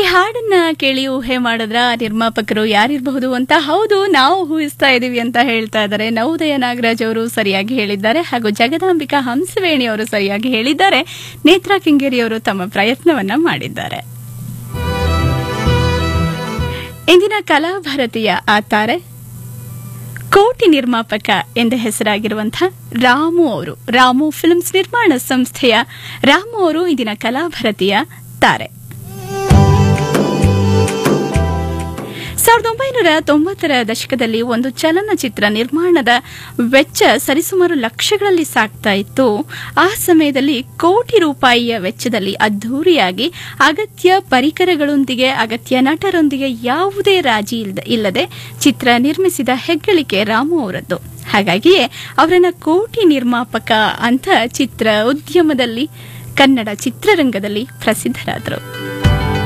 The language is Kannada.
ಹಾಡನ್ನ ಕೇಳಿ ಊಹೆ ಮಾಡಿದ್ರ ನಿರ್ಮಾಪಕರು ಯಾರಿರಬಹುದು ಅಂತ ಹೌದು ನಾವು ಊಹಿಸ್ತಾ ಇದೀವಿ ಅಂತ ಹೇಳ್ತಾ ಇದ್ದಾರೆ ನವೋದಯ ನಾಗರಾಜ್ ಅವರು ಸರಿಯಾಗಿ ಹೇಳಿದ್ದಾರೆ ಹಾಗೂ ಜಗದಾಂಬಿಕಾ ಹಂಸವೇಣಿ ಅವರು ಸರಿಯಾಗಿ ಹೇಳಿದ್ದಾರೆ ನೇತ್ರಾ ಕೆಂಗೇರಿ ಅವರು ತಮ್ಮ ಪ್ರಯತ್ನವನ್ನ ಮಾಡಿದ್ದಾರೆ ಇಂದಿನ ಕಲಾಭಾರತೀಯ ಆತಾರೆ ಕೋಟಿ ನಿರ್ಮಾಪಕ ಎಂದ ಹೆಸರಾಗಿರುವಂತಹ ರಾಮು ಅವರು ರಾಮು ಫಿಲ್ಮ್ಸ್ ನಿರ್ಮಾಣ ಸಂಸ್ಥೆಯ ರಾಮು ಅವರು ಇಂದಿನ ಕಲಾಭಾರತೀಯ ತಾರೆ ಸಾವಿರದ ಒಂಬೈನೂರ ತೊಂಬತ್ತರ ದಶಕದಲ್ಲಿ ಒಂದು ಚಲನಚಿತ್ರ ನಿರ್ಮಾಣದ ವೆಚ್ಚ ಸರಿಸುಮಾರು ಲಕ್ಷಗಳಲ್ಲಿ ಸಾಗ್ತಾ ಇತ್ತು ಆ ಸಮಯದಲ್ಲಿ ಕೋಟಿ ರೂಪಾಯಿಯ ವೆಚ್ಚದಲ್ಲಿ ಅದ್ಧೂರಿಯಾಗಿ ಅಗತ್ಯ ಪರಿಕರಗಳೊಂದಿಗೆ ಅಗತ್ಯ ನಟರೊಂದಿಗೆ ಯಾವುದೇ ರಾಜಿ ಇಲ್ದ- ಇಲ್ಲದೆ ಚಿತ್ರ ನಿರ್ಮಿಸಿದ ಹೆಗ್ಗಳಿಕೆ ರಾಮು ಅವರದ್ದು ಹಾಗಾಗಿಯೇ ಅವರನ್ನ ಕೋಟಿ ನಿರ್ಮಾಪಕ ಅಂತ ಚಿತ್ರ ಉದ್ಯಮದಲ್ಲಿ ಕನ್ನಡ ಚಿತ್ರರಂಗದಲ್ಲಿ ಪ್ರಸಿದ್ಧರಾದರು